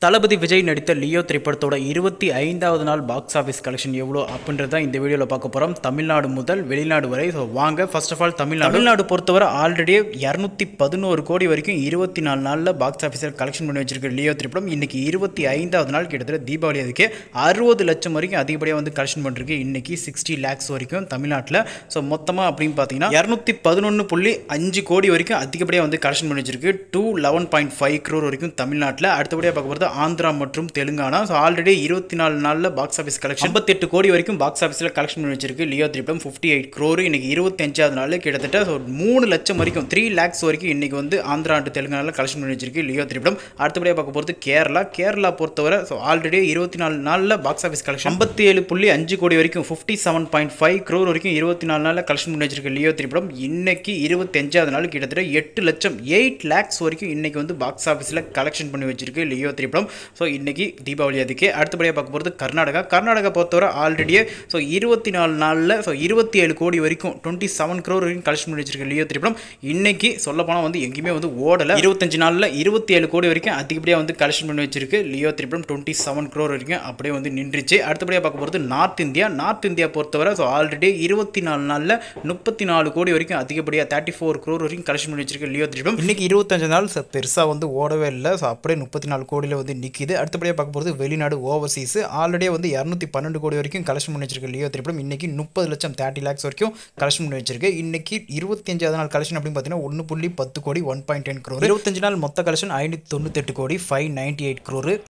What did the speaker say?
தளபதி விஜய் நடித்த லியோ திரைப்படத்தோட இருபத்தி ஐந்தாவது நாள் பாக்ஸ் ஆஃபீஸ் கலெக்ஷன் எவ்வளோ அப்படின்றத இந்த வீடியோவில் பார்க்க போகிறோம் தமிழ்நாடு முதல் வெளிநாடு வரை ஸோ வாங்க first of all Tamil Nadu Tamil Nadu பொறுத்தவரை ஆல்ரெடி இரநூத்தி பதினோரு கோடி வரைக்கும் இருபத்தி நாலு நாளில் பாக்ஸ் ஆஃபீஸில் கலெக்ஷன் பண்ணி வச்சிருக்க லியோ திரைப்படம் இன்னைக்கு இருபத்தி ஐந்தாவது நாள் கிட்டத்தட்ட தீபாவளி அதுக்கு அறுபது லட்சம் வரைக்கும் அதிகப்படியாக வந்து கலெக்ஷன் பண்ணிருக்கு இன்னைக்கு சிக்ஸ்டி லேக்ஸ் வரைக்கும் தமிழ்நாட்டில் ஸோ மொத்தமாக அப்படின்னு பார்த்தீங்கன்னா இரநூத்தி பதினொன்று புள்ளி அஞ்சு கோடி வரைக்கும் அதிகப்படியாக வந்து கலெக்ஷன் பண்ணி வச்சிருக்கு two eleven point five crore வரைக்கும் தமிழ்நாட்டில் அடுத்தபடியாக பார்க்க போகிறது ஆந்திரா மற்றும் தெலுங்கானா ஸோ ஆல்ரெடி இருபத்தி நாலு நாளில் பாக்ஸ் ஆஃபீஸ் கலெக்ஷன் ஐம்பத்தெட்டு கோடி வரைக்கும் பாக்ஸ் ஆஃபீஸில் கலெக்ஷன் பண்ணி வச்சிருக்கு லியோ திரைப்படம் ஃபிஃப்டி எயிட் க்ரோர் இன்னைக்கு இருபத்தஞ்சாவது நாள் கிட்டத்தட்ட ஸோ மூணு லட்சம் வரைக்கும் த்ரீ லேக்ஸ் வரைக்கும் இன்னைக்கு வந்து ஆந்திரா அண்ட் தெலுங்கானாவில் கலெக்ஷன் பண்ணி வச்சிருக்கு லியோ திரைப்படம் அடுத்தபடியாக பார்க்க போகிறது கேரளா கேரளா பொறுத்தவரை ஸோ ஆல்ரெடி இருபத்தி நாலு நாளில் பாக்ஸ் ஆஃபீஸ் கலெக்ஷன் ஐம்பத்தி ஏழு புள்ளி அஞ்சு கோடி வரைக்கும் fifty seven point five crore வரைக்கும் இருபத்தி நாலு நாளில் கலெக்ஷன் பண்ணி வச்சிருக்க லியோ திரைப்படம் இன்னைக்கு இருபத்தஞ்சாவது நாள் கிட்டத்தட்ட எட்டு லட்சம் எயிட் லேக்ஸ் வரைக்கும் இன்னைக்கு வந்து பாக்ஸ் ஆஃபீஸில் கலெக்ஷன் பண்ணி வச்சிருக்கு லியோ திரைப்படம் ஸோ இன்னைக்கு தீபாவளி அதுக்கு அடுத்தபடியாக பார்க்க போகிறது கர்நாடகா கர்நாடகா பொறுத்தவரை ஆல்ரெடியே ஸோ இருபத்தி நாலு நாளில் ஸோ இருபத்தி ஏழு கோடி வரைக்கும் டுவெண்ட்டி செவன் க்ரோர் வரைக்கும் கலெக்ஷன் பண்ணி வச்சிருக்க லியோ திரைப்படம் இன்னைக்கு சொல்ல போனால் வந்து எங்கேயுமே வந்து ஓடலை இருபத்தஞ்சு நாளில் இருபத்தி ஏழு கோடி வரைக்கும் அதிகப்படியாக வந்து கலெக்ஷன் பண்ணி வச்சிருக்கு லியோ திரைப்படம் டுவெண்ட்டி செவன் க்ரோர் வரைக்கும் அப்படியே வந்து நின்றுச்சு அடுத்தபடியாக பார்க்க போகிறது நார்த் இந்தியா நார்த் இந்தியா பொறுத்தவரை ஸோ ஆல்ரெடி இருபத்தி நாலு நாளில் முப்பத்தி நாலு கோடி வரைக்கும் அதிகப்படியாக தேர்ட்டி ஃபோர் க்ரோர் வரைக்கும் கலெக்ஷன் பண்ணி வச்சிருக்கு லியோ திரைப்படம் இன்னைக்கு இருபத்தஞ்சு நாள் பெருசாக வந்து ஓடவே இல்லை ஸோ அப்படியே முப்பத்தி நாலு கோடியில் வந்து நிற்கிது அடுத்தபடியாக பார்க்க போகிறது வெளிநாடு ஓவர்சீஸ் ஆல்ரெடியே வந்து இரநூத்தி பன்னெண்டு கோடி வரைக்கும் கலெக்ஷன் பண்ணி வச்சிருக்க லியோ திரைப்படம் இன்னைக்கு முப்பது லட்சம் தேர்ட்டி லேக்ஸ் வரைக்கும் கலெக்ஷன் பண்ணி வச்சிருக்கு இன்னைக்கு இருபத்தஞ்சாவது நாள் கலெக்ஷன் அப்படின்னு பார்த்தீங்கன்னா ஒன்று புள்ளி பத்து கோடி ஒன் பாயிண்ட் டென் க்ரோர் இருபத்தஞ்சு நாள் மொத்த கலெக்ஷன் ஐநூற்றி தொண்ணூத்தெட்டு கோடி ஃபைவ் நைன்டி எயிட் க்ரோர்